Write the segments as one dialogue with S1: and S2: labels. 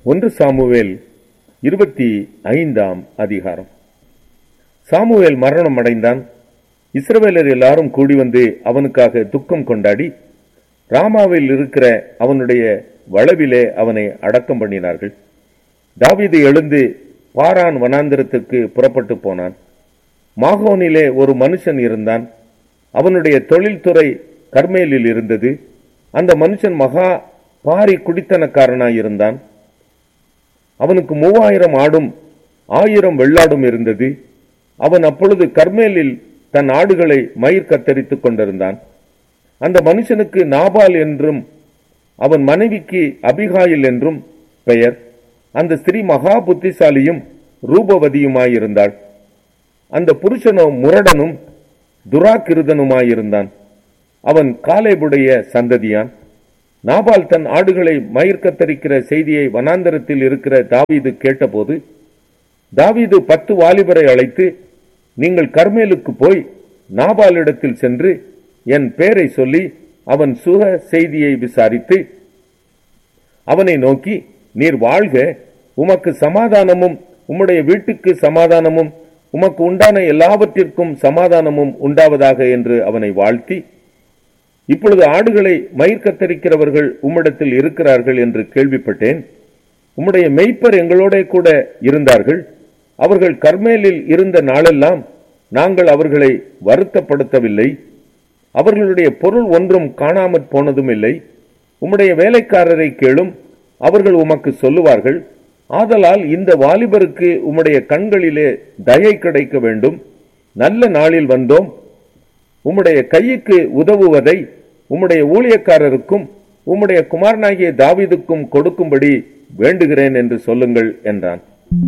S1: ஒன்று சாமுவேல் இருபத்தி ஐந்தாம் அதிகாரம் சாமுவேல் மரணம் அடைந்தான் இஸ்ரவேலர் எல்லாரும் கூடி வந்து அவனுக்காக துக்கம் கொண்டாடி ராமாவில் இருக்கிற அவனுடைய வளவிலே அவனை அடக்கம் பண்ணினார்கள் தாவீது எழுந்து பாரான் வனாந்திரத்திற்கு புறப்பட்டு போனான் மாகோனிலே ஒரு மனுஷன் இருந்தான் அவனுடைய தொழில்துறை கர்மேலில் இருந்தது அந்த மனுஷன் மகா பாரி குடித்தனக்காரனாயிருந்தான் அவனுக்கு மூவாயிரம் ஆடும் ஆயிரம் வெள்ளாடும் இருந்தது அவன் அப்பொழுது கர்மேலில் தன் ஆடுகளை மயிர் கத்தரித்துக் கொண்டிருந்தான் அந்த மனுஷனுக்கு நாபால் என்றும் அவன் மனைவிக்கு அபிகாயில் என்றும் பெயர் அந்த ஸ்திரீ மகா புத்திசாலியும் ரூபவதியுமாயிருந்தாள் அந்த புருஷனோ முரடனும் துராக்கிருதனுமாயிருந்தான் அவன் காலேபுடைய சந்ததியான் நாபால் தன் ஆடுகளை மயிர் கத்தரிக்கிற செய்தியை வனாந்தரத்தில் இருக்கிற தாவீது கேட்டபோது தாவீது பத்து வாலிபரை அழைத்து நீங்கள் கர்மேலுக்கு போய் நாபாலிடத்தில் சென்று என் பேரை சொல்லி அவன் சுக செய்தியை விசாரித்து அவனை நோக்கி நீர் வாழ்க உமக்கு சமாதானமும் உம்முடைய வீட்டுக்கு சமாதானமும் உமக்கு உண்டான எல்லாவற்றிற்கும் சமாதானமும் உண்டாவதாக என்று அவனை வாழ்த்தி இப்பொழுது ஆடுகளை மயிர் கத்தரிக்கிறவர்கள் உம்மிடத்தில் இருக்கிறார்கள் என்று கேள்விப்பட்டேன் உம்முடைய மெய்ப்பர் எங்களோட கூட இருந்தார்கள் அவர்கள் கர்மேலில் இருந்த நாளெல்லாம் நாங்கள் அவர்களை வருத்தப்படுத்தவில்லை அவர்களுடைய பொருள் ஒன்றும் காணாமற் போனதும் இல்லை உம்முடைய வேலைக்காரரை கேளும் அவர்கள் உமக்கு சொல்லுவார்கள் ஆதலால் இந்த வாலிபருக்கு உம்முடைய கண்களிலே தயை கிடைக்க வேண்டும் நல்ல நாளில் வந்தோம் உம்முடைய கைக்கு உதவுவதை உம்முடைய ஊழியக்காரருக்கும் உம்முடைய குமாரனாகிய தாவீதுக்கும் கொடுக்கும்படி வேண்டுகிறேன் என்று சொல்லுங்கள் என்றான்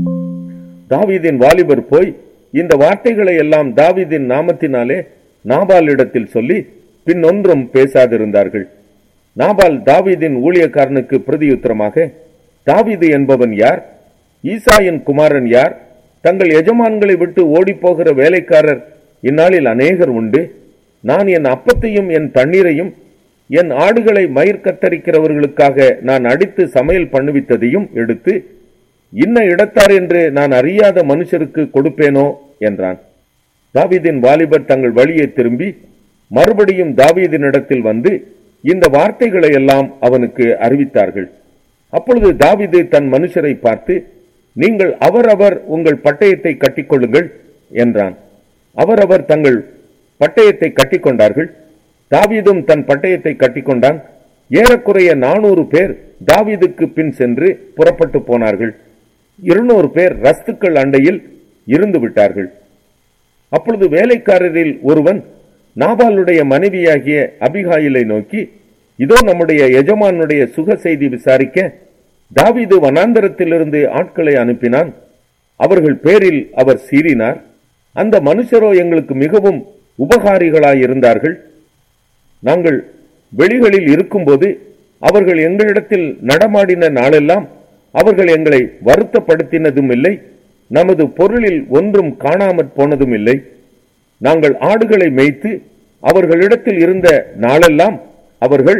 S1: தாவீதின் வாலிபர் போய் இந்த வார்த்தைகளை எல்லாம் தாவீதின் நாமத்தினாலே நாபாலிடத்தில் சொல்லி பின் ஒன்றும் பேசாதிருந்தார்கள் நாபால் தாவீதின் ஊழியக்காரனுக்கு பிரதியுத்தரமாக தாவீது என்பவன் யார் ஈசாயின் குமாரன் யார் தங்கள் எஜமான்களை விட்டு ஓடிப்போகிற வேலைக்காரர் இந்நாளில் அநேகர் உண்டு நான் என் அப்பத்தையும் என் தண்ணீரையும் என் ஆடுகளை மயிர் கத்தரிக்கிறவர்களுக்காக நான் அடித்து சமையல் பண்ணுவித்ததையும் எடுத்து இன்ன இடத்தார் என்று நான் அறியாத மனுஷருக்கு கொடுப்பேனோ என்றான் தாவீதின் வாலிபர் தங்கள் வழியை திரும்பி மறுபடியும் தாவீதினிடத்தில் வந்து இந்த வார்த்தைகளை எல்லாம் அவனுக்கு அறிவித்தார்கள் அப்பொழுது தாவீது தன் மனுஷரை பார்த்து நீங்கள் அவரவர் உங்கள் பட்டயத்தை கட்டிக்கொள்ளுங்கள் என்றான் அவரவர் தங்கள் பட்டயத்தை கட்டிக்கொண்டார்கள் தாவீதும் தன் பட்டயத்தை கட்டிக்கொண்டான் ஏறக்குறைய நானூறு பேர் தாவீதுக்கு பின் சென்று புறப்பட்டு போனார்கள் இருநூறு பேர் ரஸ்துக்கள் அண்டையில் இருந்து விட்டார்கள் அப்பொழுது வேலைக்காரரில் ஒருவன் நாபாலுடைய மனைவியாகிய அபிகாயிலை நோக்கி இதோ நம்முடைய எஜமானுடைய சுக செய்தி விசாரிக்க தாவீது வனாந்தரத்திலிருந்து ஆட்களை அனுப்பினான் அவர்கள் பேரில் அவர் சீறினார் அந்த மனுஷரோ எங்களுக்கு மிகவும் உபகாரிகளாயிருந்தார்கள் நாங்கள் வெளிகளில் இருக்கும்போது அவர்கள் எங்களிடத்தில் நடமாடின நாளெல்லாம் அவர்கள் எங்களை வருத்தப்படுத்தினதும் இல்லை நமது பொருளில் ஒன்றும் காணாமற் போனதும் இல்லை நாங்கள் ஆடுகளை மேய்த்து அவர்களிடத்தில் இருந்த நாளெல்லாம் அவர்கள்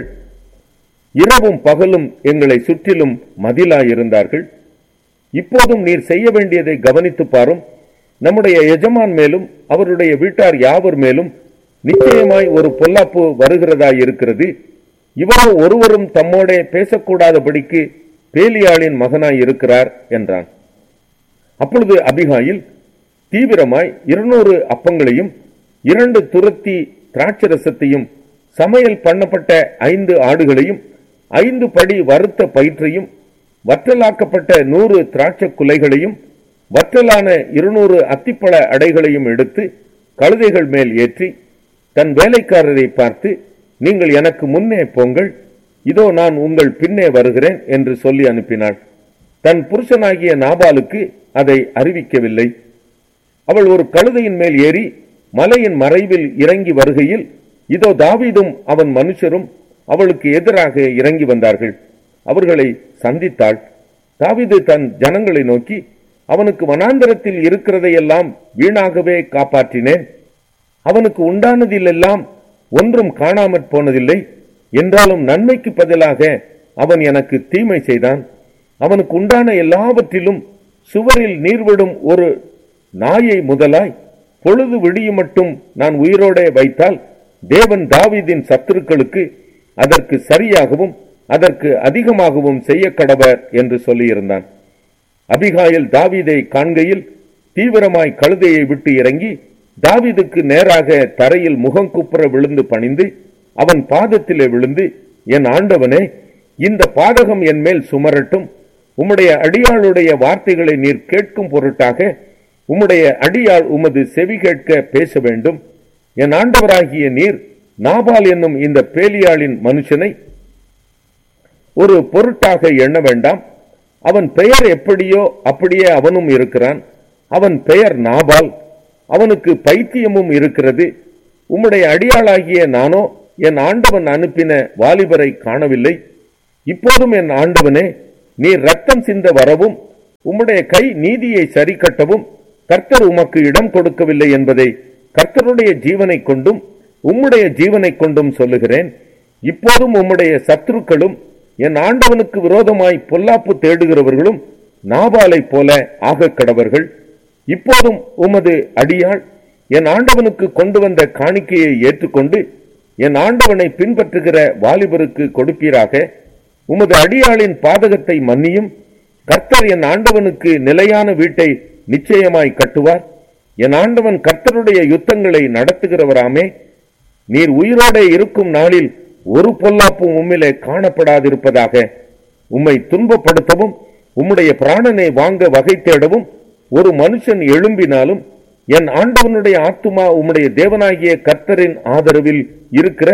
S1: இரவும் பகலும் எங்களை சுற்றிலும் மதிலாயிருந்தார்கள் இப்போதும் நீர் செய்ய வேண்டியதை கவனித்து பாரும் நம்முடைய எஜமான் மேலும் அவருடைய வீட்டார் யாவர் மேலும் நிச்சயமாய் ஒரு பொல்லாப்பு வருகிறதாயிருக்கிறது இவரோ ஒருவரும் தம்மோட பேசக்கூடாதபடிக்கு பேலியாளின் மகனாய் இருக்கிறார் என்றான் அப்பொழுது அபிகாயில் தீவிரமாய் இருநூறு அப்பங்களையும் இரண்டு துரத்தி திராட்சரசத்தையும் சமையல் பண்ணப்பட்ட ஐந்து ஆடுகளையும் ஐந்து படி வறுத்த பயிற்றையும் வற்றலாக்கப்பட்ட நூறு திராட்சை குலைகளையும் வற்றலான இருநூறு அத்திப்பழ அடைகளையும் எடுத்து கழுதைகள் மேல் ஏற்றி தன் வேலைக்காரரை பார்த்து நீங்கள் எனக்கு முன்னே போங்கள் இதோ நான் உங்கள் பின்னே வருகிறேன் என்று சொல்லி அனுப்பினாள் தன் புருஷனாகிய நாபாலுக்கு அதை அறிவிக்கவில்லை அவள் ஒரு கழுதையின் மேல் ஏறி மலையின் மறைவில் இறங்கி வருகையில் இதோ தாவீதும் அவன் மனுஷரும் அவளுக்கு எதிராக இறங்கி வந்தார்கள் அவர்களை சந்தித்தாள் தாவீது தன் ஜனங்களை நோக்கி அவனுக்கு வனாந்தரத்தில் இருக்கிறதையெல்லாம் வீணாகவே காப்பாற்றினேன் அவனுக்கு உண்டானதிலெல்லாம் ஒன்றும் காணாமற் போனதில்லை என்றாலும் நன்மைக்கு பதிலாக அவன் எனக்கு தீமை செய்தான் அவனுக்கு உண்டான எல்லாவற்றிலும் சுவரில் நீர்விடும் ஒரு நாயை முதலாய் பொழுது விடியும் மட்டும் நான் உயிரோடே வைத்தால் தேவன் தாவீதின் சத்துருக்களுக்கு அதற்கு சரியாகவும் அதற்கு அதிகமாகவும் செய்ய கடவர் என்று சொல்லியிருந்தான் அபிகாயில் தாவீதை காண்கையில் தீவிரமாய் கழுதையை விட்டு இறங்கி தாவீதுக்கு நேராக தரையில் முகங்குப்புற விழுந்து பணிந்து அவன் பாதத்திலே விழுந்து என் ஆண்டவனே இந்த பாதகம் என் மேல் சுமரட்டும் உம்முடைய அடியாளுடைய வார்த்தைகளை நீர் கேட்கும் பொருட்டாக உம்முடைய அடியாள் உமது செவி கேட்க பேச வேண்டும் என் ஆண்டவராகிய நீர் நாபால் என்னும் இந்த பேலியாளின் மனுஷனை ஒரு பொருட்டாக எண்ண வேண்டாம் அவன் பெயர் எப்படியோ அப்படியே அவனும் இருக்கிறான் அவன் பெயர் நாபால் அவனுக்கு பைத்தியமும் இருக்கிறது உம்முடைய அடியாளாகிய நானோ என் ஆண்டவன் அனுப்பின வாலிபரை காணவில்லை இப்போதும் என் ஆண்டவனே நீர் ரத்தம் சிந்த வரவும் உம்முடைய கை நீதியை சரி கட்டவும் கர்த்தர் உமக்கு இடம் கொடுக்கவில்லை என்பதை கர்த்தருடைய ஜீவனை கொண்டும் உம்முடைய ஜீவனை கொண்டும் சொல்லுகிறேன் இப்போதும் உம்முடைய சத்துருக்களும் என் ஆண்டவனுக்கு விரோதமாய் பொல்லாப்பு தேடுகிறவர்களும் நாபாலை போல ஆகக் கடவர்கள் இப்போதும் உமது அடியாள் என் ஆண்டவனுக்கு கொண்டு வந்த காணிக்கையை ஏற்றுக்கொண்டு என் ஆண்டவனை பின்பற்றுகிற வாலிபருக்கு கொடுப்பீராக உமது அடியாளின் பாதகத்தை மன்னியும் கர்த்தர் என் ஆண்டவனுக்கு நிலையான வீட்டை நிச்சயமாய் கட்டுவார் என் ஆண்டவன் கர்த்தருடைய யுத்தங்களை நடத்துகிறவராமே நீர் உயிரோടെ இருக்கும் நாளில் ஒரு பொல்லாப்பும் உம்மிலே காணப்படாதிருப்பதாக உம்மை துன்பப்படுத்தவும் உம்முடைய பிராணனை வாங்க வகை தேடவும் ஒரு மனுஷன் எழும்பினாலும் என் ஆண்டவனுடைய ஆத்துமா உம்முடைய தேவனாகிய கர்த்தரின் ஆதரவில் இருக்கிற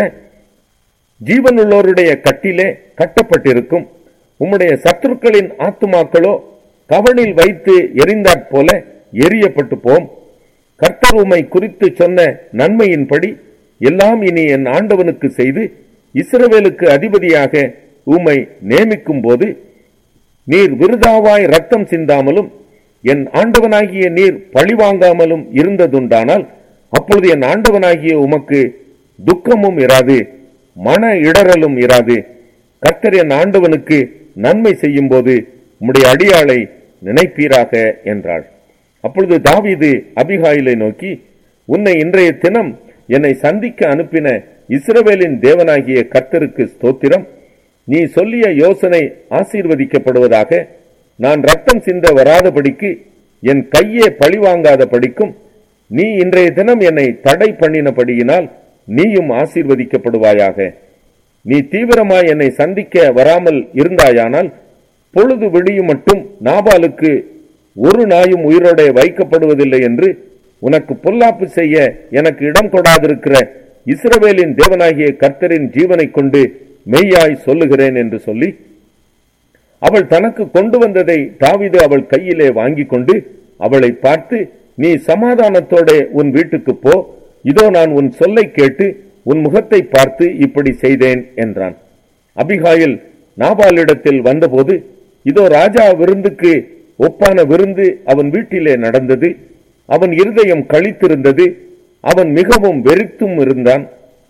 S1: ஜீவனுள்ளோருடைய கட்டிலே கட்டப்பட்டிருக்கும் உம்முடைய சத்துருக்களின் ஆத்துமாக்களோ கவனில் வைத்து எரிந்தாற் போல எரியப்பட்டு போம் கர்த்தர் உம்மை குறித்து சொன்ன நன்மையின்படி எல்லாம் இனி என் ஆண்டவனுக்கு செய்து இஸ்ரவேலுக்கு அதிபதியாக உம்மை நியமிக்கும் போது நீர் விருதாவாய் ரத்தம் சிந்தாமலும் என் ஆண்டவனாகிய நீர் பழிவாங்காமலும் இருந்ததுண்டானால் அப்பொழுது என் ஆண்டவனாகிய உமக்கு துக்கமும் இராது மன இடறலும் இராது கர்த்தர் என் ஆண்டவனுக்கு நன்மை செய்யும் போது உம்முடைய அடியாளை நினைப்பீராக என்றாள் அப்பொழுது தாவீது அபிகாயிலை நோக்கி உன்னை இன்றைய தினம் என்னை சந்திக்க அனுப்பின இஸ்ரவேலின் தேவனாகிய கர்த்தருக்கு ஸ்தோத்திரம் நீ சொல்லிய யோசனை ஆசீர்வதிக்கப்படுவதாக நான் ரத்தம் சிந்த வராதபடிக்கு என் கையே பழிவாங்காத படிக்கும் நீ இன்றைய தினம் என்னை தடை பண்ணினபடியினால் நீயும் ஆசீர்வதிக்கப்படுவாயாக நீ தீவிரமாய் என்னை சந்திக்க வராமல் இருந்தாயானால் பொழுது விடியும் மட்டும் நாபாலுக்கு ஒரு நாயும் உயிரோட வைக்கப்படுவதில்லை என்று உனக்கு பொல்லாப்பு செய்ய எனக்கு இடம் கொடாதிருக்கிற இஸ்ரவேலின் தேவனாகிய கர்த்தரின் ஜீவனை கொண்டு மெய்யாய் சொல்லுகிறேன் என்று சொல்லி அவள் தனக்கு கொண்டு வந்ததை தாவிது அவள் கையிலே வாங்கி கொண்டு அவளை பார்த்து நீ சமாதானத்தோட உன் வீட்டுக்கு போ இதோ நான் உன் சொல்லை கேட்டு உன் முகத்தை பார்த்து இப்படி செய்தேன் என்றான் அபிகாயில் நாபாலிடத்தில் வந்தபோது இதோ ராஜா விருந்துக்கு ஒப்பான விருந்து அவன் வீட்டிலே நடந்தது அவன் இருதயம் கழித்திருந்தது அவன் மிகவும் வெறித்தும் இருந்தான்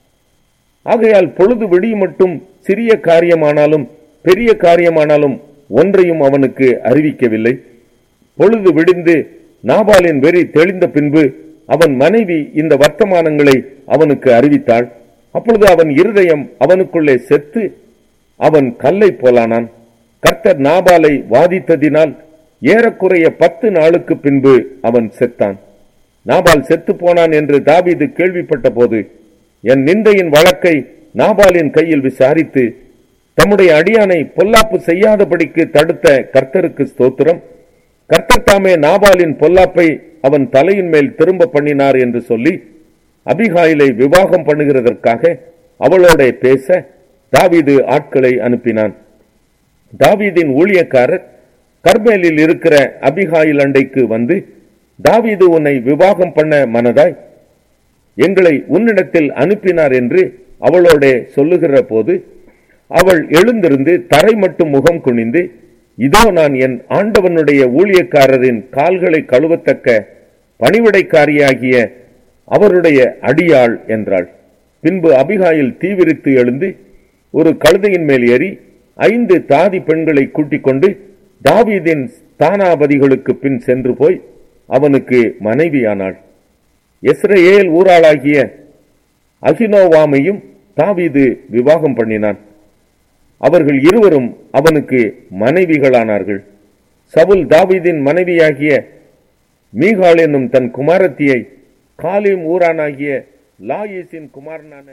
S1: ஆகையால் பொழுது விடியும் மட்டும் சிறிய காரியமானாலும் பெரிய காரியமானாலும் ஒன்றையும் அவனுக்கு அறிவிக்கவில்லை பொழுது விடிந்து நாபாலின் வெறி தெளிந்த பின்பு அவன் மனைவி இந்த வர்த்தமானங்களை அவனுக்கு அறிவித்தாள் அப்பொழுது அவன் இருதயம் அவனுக்குள்ளே செத்து அவன் கல்லை போலானான் கர்த்தர் நாபாலை வாதித்ததினால் ஏறக்குறைய பத்து நாளுக்கு பின்பு அவன் செத்தான் நாபால் செத்து போனான் என்று தாவீது கேள்விப்பட்ட போது என் நிந்தையின் வழக்கை நாபாலின் கையில் விசாரித்து தம்முடைய அடியானை பொல்லாப்பு செய்யாதபடிக்கு தடுத்த கர்த்தருக்கு ஸ்தோத்திரம் கர்த்தர் தாமே நாபாலின் பொல்லாப்பை அவன் தலையின் மேல் திரும்ப பண்ணினார் என்று சொல்லி அபிகாயிலை விவாகம் பண்ணுகிறதற்காக அவளோட பேச தாவீது ஆட்களை அனுப்பினான் தாவீதின் ஊழியக்காரர் கர்மேலில் இருக்கிற அபிகாயில் அண்டைக்கு வந்து தாவீது உன்னை விவாகம் பண்ண மனதாய் எங்களை உன்னிடத்தில் அனுப்பினார் என்று அவளோட சொல்லுகிற போது அவள் எழுந்திருந்து தரை மட்டும் முகம் குனிந்து இதோ நான் என் ஆண்டவனுடைய ஊழியக்காரரின் கால்களை கழுவத்தக்க பணிவிடைக்காரியாகிய அவருடைய அடியாள் என்றாள் பின்பு அபிகாயில் தீவிரித்து எழுந்து ஒரு கழுதையின் மேல் ஏறி ஐந்து தாதி பெண்களை கூட்டிக் கொண்டு தாவீதின் ஸ்தானாபதிகளுக்கு பின் சென்று போய் அவனுக்கு மனைவியானாள் இஸ்ரேல் ஊராளாகிய அகினோவாமையும் தாவீது விவாகம் பண்ணினான் அவர்கள் இருவரும் அவனுக்கு மனைவிகளானார்கள் சவுல் தாவீதின் மனைவியாகிய மீகாள் என்னும் தன் குமாரத்தியை காலிம் ஊரானாகிய லாயிசின் குமாரனான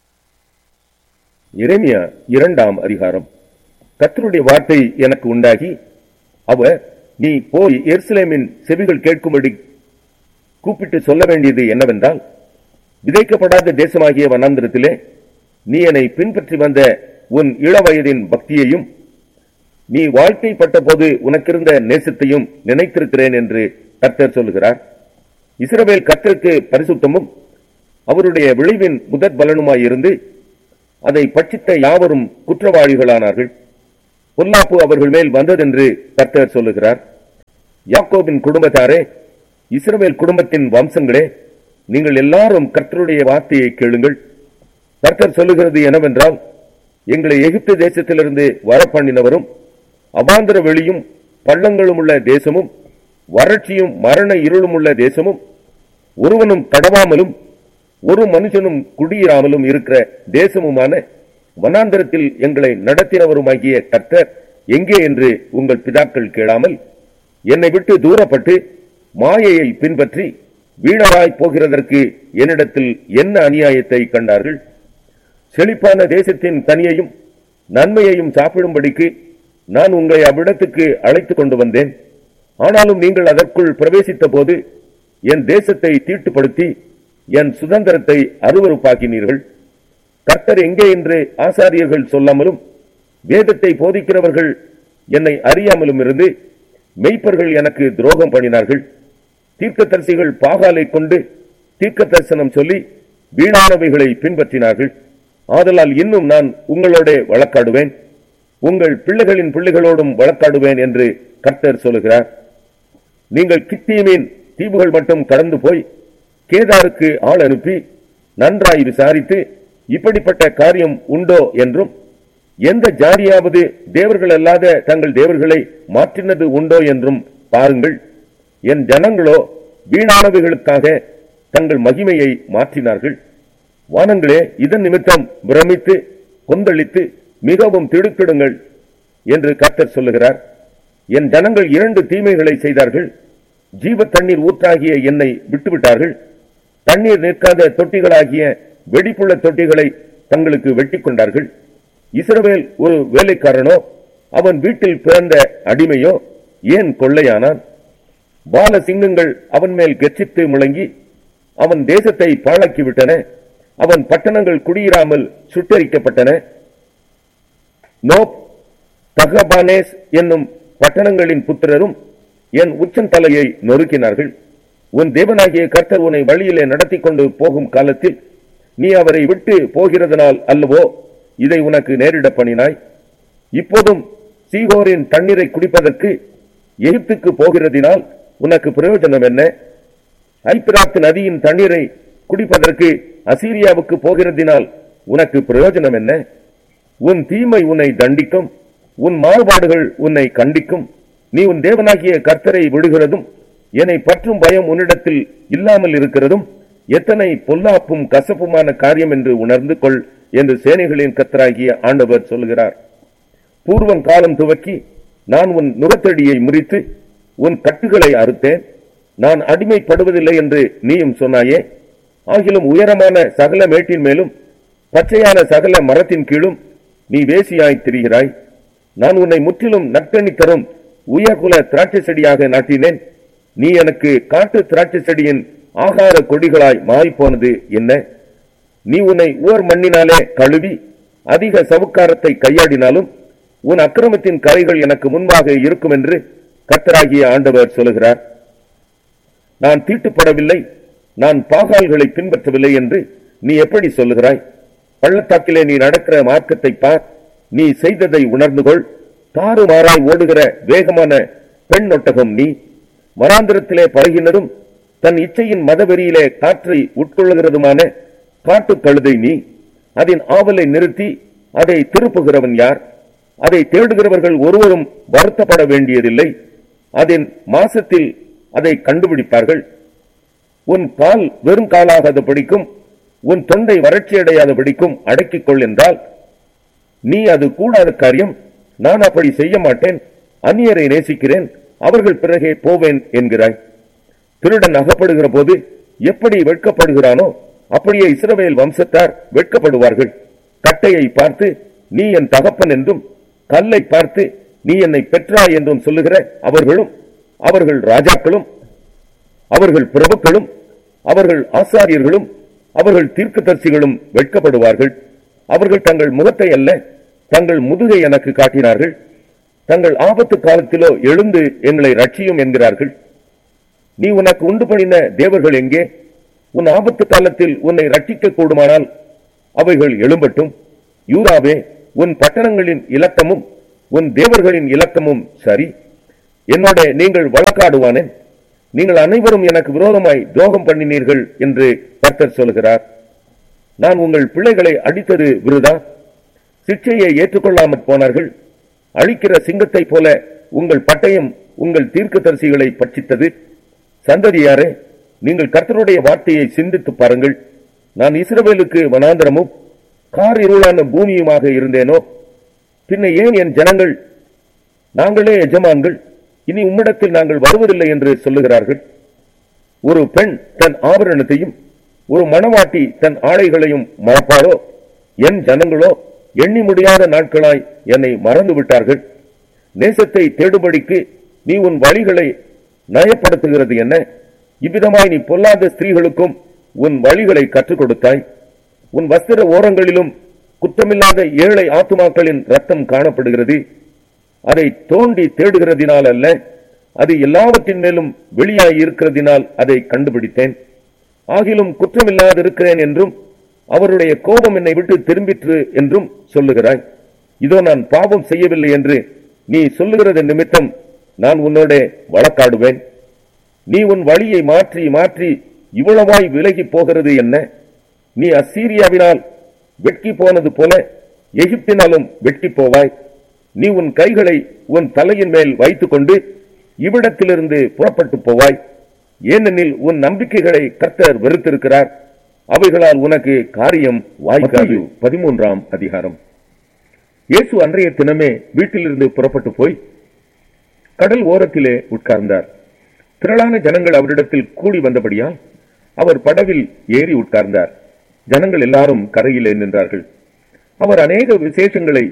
S1: இறைமியா இரண்டாம் அதிகாரம் கர்த்தருடைய வார்த்தை எனக்கு உண்டாகி அவர் நீ போய் எருசலேமின் செவிகள் கேட்கும்படி கூப்பிட்டு சொல்ல வேண்டியது என்னவென்றால் விதைக்கப்படாத தேசமாகிய வனாந்திரத்திலே நீ என்னை பின்பற்றி வந்த உன் இளவயதின் பக்தியையும் நீ வாழ்க்கைப்பட்ட போது உனக்கிருந்த நேசத்தையும் நினைத்திருக்கிறேன் என்று கர்த்தர் சொல்லுகிறார் இஸ்ரவேல் கர்த்தருக்கு பரிசுத்தமும் அவருடைய விளைவின் முதற் பலனுமாயிருந்து அதை பட்சித்த யாவரும் குற்றவாளிகளானார்கள் பொல்லாப்பு அவர்கள் மேல் வந்ததென்று கர்த்தர் சொல்லுகிறார் யாக்கோபின் குடும்பத்தாரே இஸ்ரவேல் குடும்பத்தின் வம்சங்களே நீங்கள் எல்லாரும் கர்த்தருடைய வார்த்தையை கேளுங்கள் கர்த்தர் சொல்லுகிறது என்னவென்றால் எங்களை எகிப்து தேசத்திலிருந்து வரப்பண்ணினவரும் அபாந்தர வெளியும் பள்ளங்களும் உள்ள தேசமும் வறட்சியும் மரண இருளும் உள்ள தேசமும் ஒருவனும் கடவாமலும் ஒரு மனுஷனும் குடியிராமலும் இருக்கிற தேசமுமான வனாந்தரத்தில் எங்களை நடத்தினவருமாகிய கர்த்தர் எங்கே என்று உங்கள் பிதாக்கள் கேளாமல் என்னை விட்டு தூரப்பட்டு மாயையை பின்பற்றி வீணராய் போகிறதற்கு என்னிடத்தில் என்ன அநியாயத்தை கண்டார்கள் செழிப்பான தேசத்தின் கனியையும் நன்மையையும் சாப்பிடும்படிக்கு நான் உங்களை அவ்விடத்துக்கு அழைத்துக் கொண்டு வந்தேன் ஆனாலும் நீங்கள் அதற்குள் பிரவேசித்த போது என் தேசத்தை தீட்டுப்படுத்தி என் சுதந்திரத்தை அருவருப்பாக்கினீர்கள் கர்த்தர் எங்கே என்று ஆசாரியர்கள் சொல்லாமலும் வேதத்தை போதிக்கிறவர்கள் என்னை அறியாமலும் இருந்து மெய்ப்பர்கள் எனக்கு துரோகம் பண்ணினார்கள் தீர்க்கதரிசிகள் பாகாலை கொண்டு தீர்க்க தரிசனம் சொல்லி வீணானவைகளை பின்பற்றினார்கள் ஆதலால் இன்னும் நான் உங்களோட வழக்காடுவேன் உங்கள் பிள்ளைகளின் பிள்ளைகளோடும் வழக்காடுவேன் என்று கர்த்தர் சொல்லுகிறார் நீங்கள் கித்தீமின் தீவுகள் மட்டும் கடந்து போய் கேதாருக்கு ஆள் அனுப்பி நன்றாய் விசாரித்து இப்படிப்பட்ட காரியம் உண்டோ என்றும் எந்த ஜாதியாவது தேவர்கள் அல்லாத தங்கள் தேவர்களை மாற்றினது உண்டோ என்றும் பாருங்கள் என் ஜனங்களோ வீணானவைகளுக்காக தங்கள் மகிமையை மாற்றினார்கள் வானங்களே இதன் நிமித்தம் பிரமித்து கொந்தளித்து மிகவும் திடுக்கிடுங்கள் என்று கர்த்தர் சொல்லுகிறார் என் ஜனங்கள் இரண்டு தீமைகளை செய்தார்கள் ஜீவ தண்ணீர் ஊற்றாகிய என்னை விட்டுவிட்டார்கள் தண்ணீர் நிற்காத தொட்டிகளாகிய வெடிப்புள்ள தொட்டிகளை தங்களுக்கு வெட்டி கொண்டார்கள் இஸ்ரவேல் ஒரு வேலைக்காரனோ அவன் வீட்டில் பிறந்த அடிமையோ ஏன் கொள்ளையானான் பால சிங்கங்கள் அவன் மேல் கெச்சித்து முழங்கி அவன் தேசத்தை பாழாக்கிவிட்டன அவன் பட்டணங்கள் குடியிராமல் சுட்டரிக்கப்பட்டன நோப் தகபானேஸ் என்னும் பட்டணங்களின் புத்திரரும் என் உச்சந்தலையை நொறுக்கினார்கள் உன் தேவனாகிய கர்த்தர் உன்னை வழியிலே நடத்தி கொண்டு போகும் காலத்தில் நீ அவரை விட்டு போகிறதனால் அல்லவோ இதை உனக்கு நேரிட பண்ணினாய் இப்போதும் சீகோரின் தண்ணீரை குடிப்பதற்கு எகிப்துக்கு போகிறதினால் உனக்கு பிரயோஜனம் என்ன ஐப்பிராத்து நதியின் தண்ணீரை குடிப்பதற்கு அசீரியாவுக்கு போகிறதினால் உனக்கு பிரயோஜனம் என்ன உன் தீமை உன்னை தண்டிக்கும் உன் மாறுபாடுகள் உன்னை கண்டிக்கும் நீ உன் தேவனாகிய கர்த்தரை விடுகிறதும் என்னை பற்றும் பயம் உன்னிடத்தில் இல்லாமல் இருக்கிறதும் எத்தனை பொல்லாப்பும் கசப்புமான காரியம் என்று உணர்ந்து கொள் என்று சேனைகளின் கத்தராகிய ஆண்டவர் சொல்கிறார் பூர்வம் காலம் துவக்கி நான் உன் நுகத்தடியை முறித்து உன் கட்டுகளை அறுத்தேன் நான் அடிமைப்படுவதில்லை என்று நீயும் சொன்னாயே ஆகிலும் உயரமான சகல மேட்டின் மேலும் பச்சையான சகல மரத்தின் கீழும் நீ வேசியாய் திரிகிறாய் நான் உன்னை முற்றிலும் நற்கணி தரும் உயர்குல திராட்சை செடியாக நாட்டினேன் நீ எனக்கு காட்டு திராட்சை செடியின் ஆகார கொடிகளாய் மாறிப்போனது என்ன நீ உன்னை ஓர் மண்ணினாலே கழுவி அதிக சவுக்காரத்தை கையாடினாலும் உன் அக்கிரமத்தின் கரைகள் எனக்கு முன்பாக இருக்கும் என்று கத்தராகிய ஆண்டவர் சொல்லுகிறார் நான் தீட்டுப்படவில்லை நான் பாகால்களை பின்பற்றவில்லை என்று நீ எப்படி சொல்லுகிறாய் பள்ளத்தாக்கிலே நீ நடக்கிற மார்க்கத்தை பார் நீ செய்ததை உணர்ந்து கொள் தாறுமாறாய் ஓடுகிற வேகமான பெண் ஒட்டகம் நீ வராந்திரத்திலே பழகினதும் தன் இச்சையின் மதவெறியிலே காற்றை உட்கொள்ளுகிறதுமான காட்டுக் கழுதை நீ அதன் ஆவலை நிறுத்தி அதை திருப்புகிறவன் யார் அதை தேடுகிறவர்கள் ஒருவரும் வருத்தப்பட வேண்டியதில்லை அதன் மாசத்தில் அதை கண்டுபிடிப்பார்கள் உன் கால் வெறும் காலாகாத படிக்கும் உன் தொண்டை வறட்சியடையாத படிக்கும் அடக்கிக் கொள் என்றால் நீ அது கூடாத காரியம் நான் அப்படி செய்ய மாட்டேன் அந்நியரை நேசிக்கிறேன் அவர்கள் பிறகே போவேன் என்கிறாய் திருடன் அகப்படுகிற போது எப்படி வெட்கப்படுகிறானோ அப்படியே இஸ்ரவேல் வம்சத்தார் வெட்கப்படுவார்கள் கட்டையை பார்த்து நீ என் தகப்பன் என்றும் கல்லை பார்த்து நீ என்னை பெற்றாய் என்றும் சொல்லுகிற அவர்களும் அவர்கள் ராஜாக்களும் அவர்கள் பிரபுக்களும் அவர்கள் ஆசாரியர்களும் அவர்கள் தீர்க்கதரிசிகளும் வெட்கப்படுவார்கள் அவர்கள் தங்கள் முகத்தை அல்ல தங்கள் முதுகை எனக்கு காட்டினார்கள் தங்கள் ஆபத்து காலத்திலோ எழுந்து எங்களை ரட்சியும் என்கிறார்கள் நீ உனக்கு உண்டு பண்ணின தேவர்கள் எங்கே உன் ஆபத்து காலத்தில் உன்னை ரட்சிக்க கூடுமானால் அவைகள் எழும்பட்டும் யூதாவே உன் பட்டணங்களின் இலக்கமும் உன் தேவர்களின் இலக்கமும் சரி என்னோட நீங்கள் வழக்காடுவானேன் நீங்கள் அனைவரும் எனக்கு விரோதமாய் துரோகம் பண்ணினீர்கள் என்று கர்த்தர் சொல்கிறார் நான் உங்கள் பிள்ளைகளை அடித்தது விருதா சிக்ஷையை ஏற்றுக்கொள்ளாமற் போனார்கள் அழிக்கிற சிங்கத்தைப் போல உங்கள் பட்டயம் உங்கள் தீர்க்கதரிசிகளை பட்சித்தது சந்ததியாரே நீங்கள் கர்த்தருடைய வார்த்தையை சிந்தித்து பாருங்கள் நான் இஸ்ரவேலுக்கு வனாந்தரமும் கார் இருளான பூமியுமாக இருந்தேனோ பின்ன ஏன் என் ஜனங்கள் நாங்களே எஜமான்கள் இனி உம்மிடத்தில் நாங்கள் வருவதில்லை என்று சொல்லுகிறார்கள் ஒரு பெண் தன் ஆபரணத்தையும் ஒரு மணவாட்டி தன் ஆடைகளையும் மறப்பாரோ என் ஜனங்களோ எண்ணி முடியாத நாட்களாய் என்னை மறந்து விட்டார்கள் நேசத்தை தேடுபடிக்கு நீ உன் வழிகளை நயப்படுத்துகிறது என்ன இவ்விதமாய் நீ பொல்லாத ஸ்திரீகளுக்கும் உன் வழிகளை கற்றுக் கொடுத்தாய் உன் வஸ்திர ஓரங்களிலும் குற்றமில்லாத ஏழை ஆத்துமாக்களின் ரத்தம் காணப்படுகிறது அதை தோண்டி தேடுகிறதினால் அல்ல அது எல்லாவற்றின் மேலும் வெளியாய் இருக்கிறதினால் அதை கண்டுபிடித்தேன் ஆகிலும் குற்றமில்லாதிருக்கிறேன் என்றும் அவருடைய கோபம் என்னை விட்டு திரும்பிற்று என்றும் சொல்லுகிறாய் இதோ நான் பாவம் செய்யவில்லை என்று நீ சொல்லுகிறது நிமித்தம் நான் உன்னோட வழக்காடுவேன் நீ உன் வழியை மாற்றி மாற்றி இவ்வளவாய் விலகி போகிறது என்ன நீ அசீரியாவினால் வெட்கி போனது போல எகிப்தினாலும் வெட்கி போவாய் நீ உன் கைகளை உன் தலையின் மேல் வைத்துக்கொண்டு இவ்விடத்திலிருந்து புறப்பட்டு போவாய் ஏனெனில் உன் நம்பிக்கைகளை கர்த்தர் வெறுத்திருக்கிறார் அவைகளால் உனக்கு காரியம் வாய்க்காது பதிமூன்றாம் அதிகாரம் இயேசு அன்றைய தினமே வீட்டிலிருந்து புறப்பட்டு போய் கடல் ஓரத்திலே உட்கார்ந்தார் திரளான ஜனங்கள் அவரிடத்தில் கூடி வந்தபடியால் அவர் படவில் ஏறி உட்கார்ந்தார் ஜனங்கள் எல்லாரும் கரையிலே நின்றார்கள் அவர் அநேக விசேஷங்களை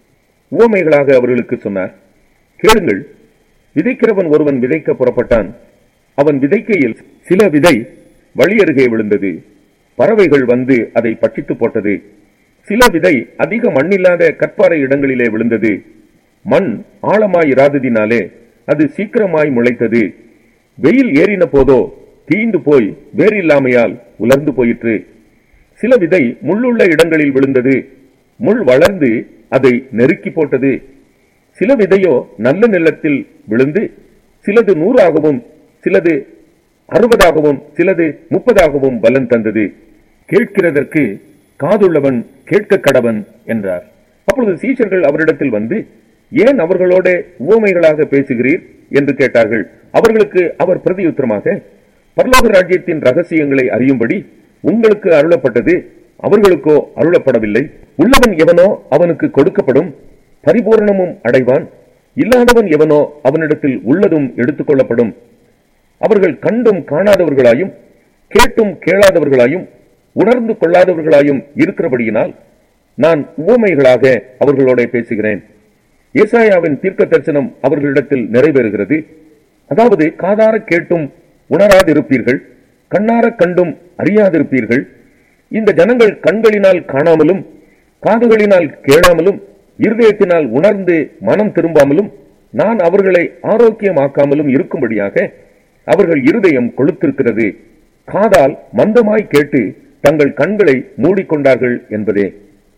S1: உவமைகளாக அவர்களுக்கு சொன்னார் கேளுங்கள் விதைக்கிறவன் ஒருவன் விதைக்க புறப்பட்டான் அவன் விதைக்கையில் சில விதை வழியருகே விழுந்தது பறவைகள் வந்து அதை பட்சித்து போட்டது சில விதை அதிக மண்ணில்லாத கற்பாறை இடங்களிலே விழுந்தது மண் ஆழமாய் இராததினாலே அது சீக்கிரமாய் முளைத்தது வெயில் ஏறின போதோ தீந்து போய் வேறில்லாமையால் உலர்ந்து போயிற்று சில விதை முள்ளுள்ள இடங்களில் விழுந்தது முள் வளர்ந்து அதை நெருக்கி போட்டது சில விதையோ நல்ல நிலத்தில் விழுந்து சிலது நூறாகவும் சிலது அறுபதாகவும் சிலது முப்பதாகவும் பலன் தந்தது கேட்கிறதற்கு காதுள்ளவன் கேட்க கடவன் என்றார் அப்பொழுது சீஷர்கள் அவரிடத்தில் வந்து ஏன் அவர்களோட உவமைகளாக பேசுகிறீர் என்று கேட்டார்கள் அவர்களுக்கு அவர் பிரதியுத்தரமாக பரலோக ராஜ்யத்தின் ரகசியங்களை அறியும்படி உங்களுக்கு அருளப்பட்டது அவர்களுக்கோ அருளப்படவில்லை உள்ளவன் எவனோ அவனுக்கு கொடுக்கப்படும் பரிபூரணமும் அடைவான் இல்லாதவன் எவனோ அவனிடத்தில் உள்ளதும் எடுத்துக்கொள்ளப்படும் அவர்கள் கண்டும் காணாதவர்களாயும் கேட்டும் கேளாதவர்களாயும் உணர்ந்து கொள்ளாதவர்களாயும் இருக்கிறபடியினால் நான் உவமைகளாக அவர்களோட பேசுகிறேன் ஏசாயாவின் தீர்க்க தரிசனம் அவர்களிடத்தில் நிறைவேறுகிறது அதாவது காதார கேட்டும் உணராதிருப்பீர்கள் கண்ணார கண்டும் அறியாதிருப்பீர்கள் இந்த ஜனங்கள் கண்களினால் காணாமலும் காதுகளினால் கேளாமலும் இருதயத்தினால் உணர்ந்து மனம் திரும்பாமலும் நான் அவர்களை ஆரோக்கியமாக்காமலும் இருக்கும்படியாக அவர்கள் இருதயம் கொளுத்திருக்கிறது காதால் மந்தமாய் கேட்டு தங்கள் கண்களை மூடிக்கொண்டார்கள் என்பதே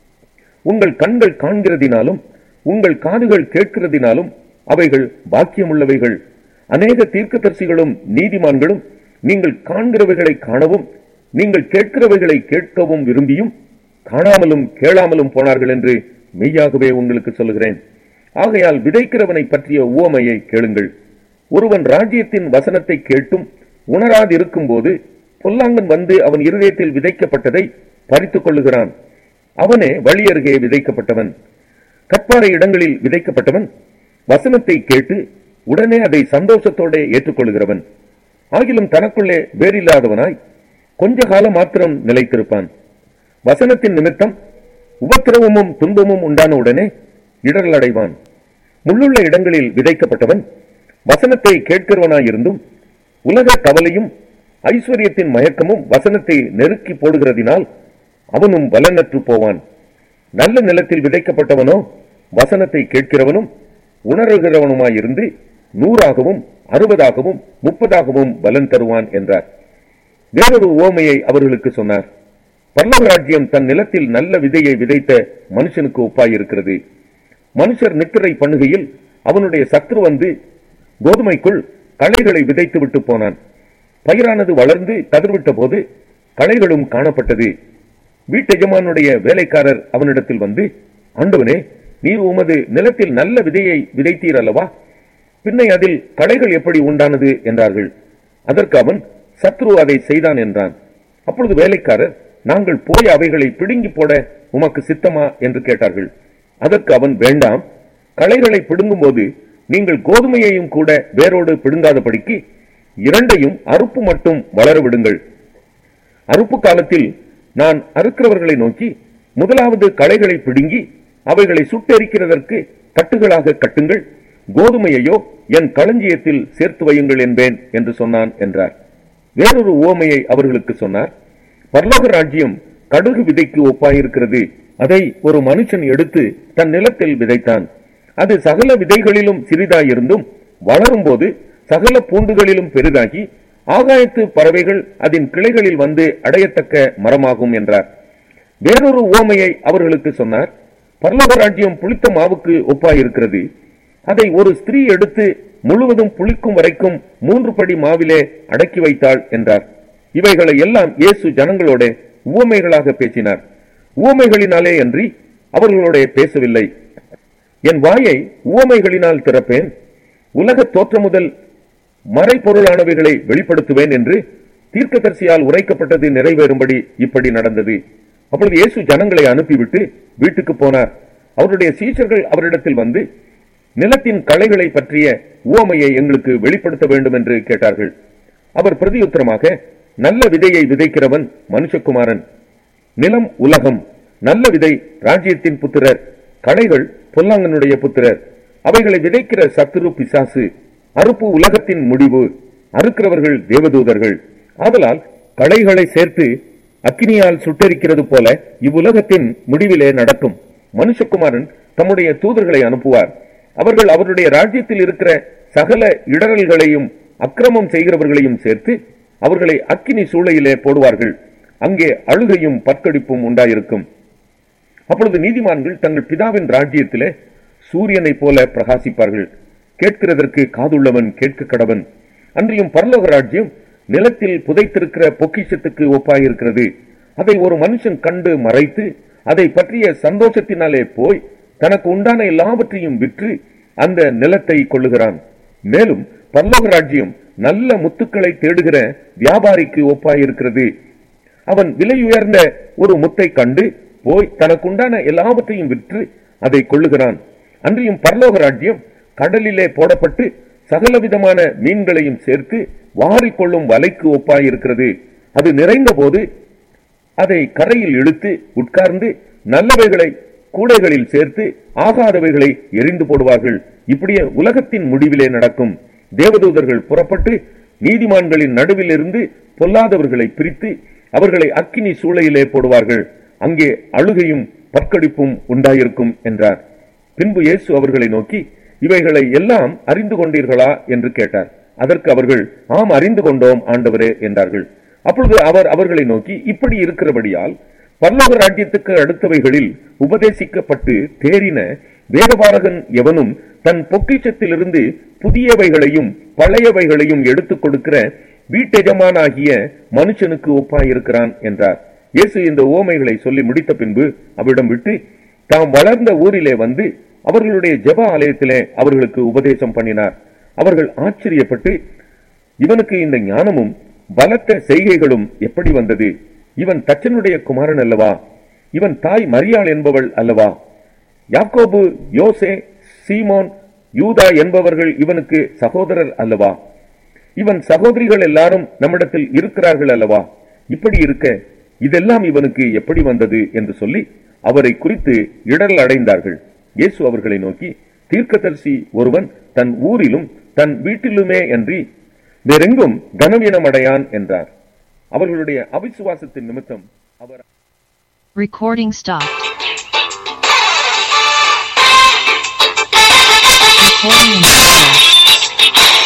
S1: உங்கள் கண்கள் காண்கிறதினாலும் உங்கள் காதுகள் கேட்கிறதினாலும் அவைகள் பாக்கியமுள்ளவைகள் அநேக தீர்க்கதரிசிகளும் நீதிமான்களும் நீங்கள் காண்கிறவைகளை காணவும் நீங்கள் கேட்கிறவைகளை கேட்கவும் விரும்பியும் காணாமலும் கேளாமலும் போனார்கள் என்று மெய்யாகவே உங்களுக்கு சொல்லுகிறேன் ஆகையால் விதைக்கிறவனை பற்றிய உவமையை கேளுங்கள் ஒருவன் ராஜ்யத்தின் வசனத்தை கேட்டும் உணராதிருக்கும் போது பொல்லாங்கன் வந்து அவன் இருதயத்தில் விதைக்கப்பட்டதை பறித்துக் கொள்ளுகிறான் அவனே வழி அருகே விதைக்கப்பட்டவன் கற்பாறை இடங்களில் விதைக்கப்பட்டவன் வசனத்தை கேட்டு உடனே அதை சந்தோஷத்தோட ஏற்றுக்கொள்கிறவன் ஆகிலும் தனக்குள்ளே வேறில்லாதவனாய் கொஞ்ச காலம் மாத்திரம் நிலைத்திருப்பான் வசனத்தின் நிமித்தம் உபத்திரவமும் துன்பமும் உண்டான உடனே இடரல் அடைவான் முள்ளுள்ள இடங்களில் விதைக்கப்பட்டவன் வசனத்தை கேட்கிறவனாயிருந்தும் உலக கவலையும் ஐஸ்வர்யத்தின் மயக்கமும் வசனத்தை நெருக்கி போடுகிறதினால் அவனும் பலனற்று போவான் நல்ல நிலத்தில் விதைக்கப்பட்டவனோ வசனத்தை கேட்கிறவனும் உணர்கிறவனுமாயிருந்து நூறாகவும் அறுபதாகவும் முப்பதாகவும் பலன் தருவான் என்றார் வேறொரு ஓமையை அவர்களுக்கு சொன்னார் பல்லவ ராஜ்யம் தன் நிலத்தில் நல்ல விதையை விதைத்த மனுஷனுக்கு ஒப்பாயிருக்கிறது மனுஷர் நித்திரை பண்ணுகையில் அவனுடைய சத்ரு வந்து கோதுமைக்குள் களைகளை விதைத்து விட்டு போனான் பயிரானது வளர்ந்து கதிர்விட்ட போது களைகளும் காணப்பட்டது வீட்டெஜமானுடைய வேலைக்காரர் அவனிடத்தில் வந்து ஆண்டவனே நீர் உமது நிலத்தில் நல்ல விதையை விதைத்தீர் அல்லவா பின்னை அதில் களைகள் எப்படி உண்டானது என்றார்கள் அதற்கு அவன் சத்ரு அதை செய்தான் என்றான் அப்பொழுது வேலைக்காரர் நாங்கள் போய் அவைகளை பிடுங்கி போட உமக்கு சித்தமா என்று கேட்டார்கள் அதற்கு அவன் வேண்டாம் களைகளை பிடுங்கும் போது நீங்கள் கோதுமையையும் கூட வேரோடு பிடுங்காதபடிக்கு இரண்டையும் அறுப்பு மட்டும் வளர விடுங்கள் அறுப்பு காலத்தில் நான் அறுக்கிறவர்களை நோக்கி முதலாவது களைகளை பிடுங்கி அவைகளை சுட்டெரிக்கிறதற்கு கட்டுகளாக கட்டுங்கள் கோதுமையையோ என் களஞ்சியத்தில் சேர்த்து வையுங்கள் என்பேன் என்று சொன்னான் என்றார் வேறொரு உவமையை அவர்களுக்கு சொன்னார் பரலோக ராஜ்யம் கடுகு விதைக்கு ஒப்பாயிருக்கிறது அதை ஒரு மனுஷன் எடுத்து தன் நிலத்தில் விதைத்தான் அது சகல விதைகளிலும் சிறிதாயிருந்தும் வளரும் போது சகல பூண்டுகளிலும் பெரிதாகி ஆகாயத்து பறவைகள் அதன் கிளைகளில் வந்து அடையத்தக்க மரமாகும் என்றார் வேறொரு உவமையை அவர்களுக்கு சொன்னார் பரலோக ராஜ்யம் புளித்த மாவுக்கு ஒப்பாயிருக்கிறது அதை ஒரு ஸ்திரீ எடுத்து முழுவதும் புளிக்கும் வரைக்கும் மூன்று படி மாவிலே அடக்கி வைத்தாள் என்றார் இவைகளை எல்லாம் இயேசு ஜனங்களோட உவமைகளாக பேசினார் உவமைகளினாலே அன்றி அவர்களோட பேசவில்லை என் வாயை உவமைகளினால் திறப்பேன் உலக தோற்றம் முதல் மறைபொருளானவைகளை வெளிப்படுத்துவேன் என்று தீர்க்கதரிசியால் உரைக்கப்பட்டது நிறைவேறும்படி இப்படி நடந்தது அப்பொழுது இயேசு ஜனங்களை அனுப்பிவிட்டு வீட்டுக்கு போனார் அவருடைய சீஷர்கள் அவரிடத்தில் வந்து நிலத்தின் களைகளை பற்றிய உவமையை எங்களுக்கு வெளிப்படுத்த வேண்டும் என்று கேட்டார்கள் அவர் பிரதியுத்தரமாக நல்ல விதையை விதைக்கிறவன் மனுஷகுமாரன் நிலம் உலகம் நல்ல விதை ராஜ்யத்தின் புத்திரர் களைகள் பொல்லாங்கனுடைய புத்திரர் அவைகளை விதைக்கிற சத்துரு பிசாசு அறுப்பு உலகத்தின் முடிவு அறுக்கிறவர்கள் தேவதூதர்கள் ஆதலால் களைகளை சேர்த்து அக்கினியால் சுட்டெரிக்கிறது போல இவ்வுலகத்தின் முடிவிலே நடக்கும் மனுஷகுமாரன் தம்முடைய தூதர்களை அனுப்புவார் அவர்கள் அவருடைய ராஜ்யத்தில் இருக்கிற சகல இடரல்களையும் அக்கிரமம் செய்கிறவர்களையும் சேர்த்து அவர்களை அக்கினி சூளையிலே போடுவார்கள் அங்கே அழுகையும் பற்கடிப்பும் உண்டாயிருக்கும் அப்பொழுது நீதிமான்கள் தங்கள் பிதாவின் ராஜ்யத்திலே சூரியனைப் போல பிரகாசிப்பார்கள் கேட்கிறதற்கு காதுள்ளவன் கேட்க கடவன் அன்றியும் பரலோக ராஜ்யம் நிலத்தில் புதைத்திருக்கிற பொக்கிஷத்துக்கு ஒப்பாயிருக்கிறது அதை ஒரு மனுஷன் கண்டு மறைத்து அதை பற்றிய சந்தோஷத்தினாலே போய் தனக்கு உண்டான எல்லாவற்றையும் விற்று அந்த நிலத்தை கொள்ளுகிறான் மேலும் பரலோக ராஜ்யம் நல்ல முத்துக்களை தேடுகிற வியாபாரிக்கு ஒப்பாயிருக்கிறது அவன் விலையுயர்ந்த ஒரு முத்தை கண்டு போய் தனக்குண்டான எல்லாவற்றையும் விற்று அதை கொள்ளுகிறான் அன்றியும் பரலோக ராஜ்யம் கடலிலே போடப்பட்டு சகலவிதமான மீன்களையும் சேர்த்து வாரிக்கொள்ளும் வலைக்கு ஒப்பாயிருக்கிறது அது நிறைந்த போது அதை கரையில் இழுத்து உட்கார்ந்து நல்லவைகளை கூடைகளில் சேர்த்து ஆகாதவைகளை எரிந்து போடுவார்கள் இப்படியே உலகத்தின் முடிவிலே நடக்கும் தேவதூதர்கள் புறப்பட்டு நீதிமான்களின் நடுவில் இருந்து பொல்லாதவர்களை பிரித்து அவர்களை அக்கினி சூளையிலே போடுவார்கள் அங்கே அழுகையும் பற்கடிப்பும் உண்டாயிருக்கும் என்றார் பின்பு இயேசு அவர்களை நோக்கி இவைகளை எல்லாம் அறிந்து கொண்டீர்களா என்று கேட்டார் அதற்கு அவர்கள் ஆம் அறிந்து கொண்டோம் ஆண்டவரே என்றார்கள் அப்பொழுது அவர் அவர்களை நோக்கி இப்படி இருக்கிறபடியால் பரலோக ராஜ்யத்துக்கு அடுத்தவைகளில் உபதேசிக்கப்பட்டு தேறின வேதபாரகன் எவனும் தன் பொக்கிஷத்திலிருந்து புதியவைகளையும் பழையவைகளையும் எடுத்துக் கொடுக்கிற வீட்டெஜமானாகிய மனுஷனுக்கு ஒப்பாயிருக்கிறான் என்றார் இயேசு இந்த ஓமைகளை சொல்லி முடித்த பின்பு அவரிடம் விட்டு தாம் வளர்ந்த ஊரிலே வந்து அவர்களுடைய ஜெப ஆலயத்திலே அவர்களுக்கு உபதேசம் பண்ணினார் அவர்கள் ஆச்சரியப்பட்டு இவனுக்கு இந்த ஞானமும் பலத்த செய்கைகளும் எப்படி வந்தது இவன் தச்சனுடைய குமாரன் அல்லவா இவன் தாய் மரியாள் என்பவள் அல்லவா யாக்கோபு யோசே சீமோன் யூதா என்பவர்கள் இவனுக்கு சகோதரர் அல்லவா இவன் சகோதரிகள் எல்லாரும் நம்மிடத்தில் இருக்கிறார்கள் அல்லவா இப்படி இருக்க இதெல்லாம் இவனுக்கு எப்படி வந்தது என்று சொல்லி அவரை குறித்து இடரல் அடைந்தார்கள் இயேசு அவர்களை நோக்கி தீர்க்கதரிசி ஒருவன் தன் ஊரிலும் தன் வீட்டிலுமே அன்றி வேறெங்கும் கனவீனமடையான் என்றார் அவர்களுடைய அவிசுவாசத்தின் நிமித்தம் அவர்
S2: Recording stopped. Recording in progress.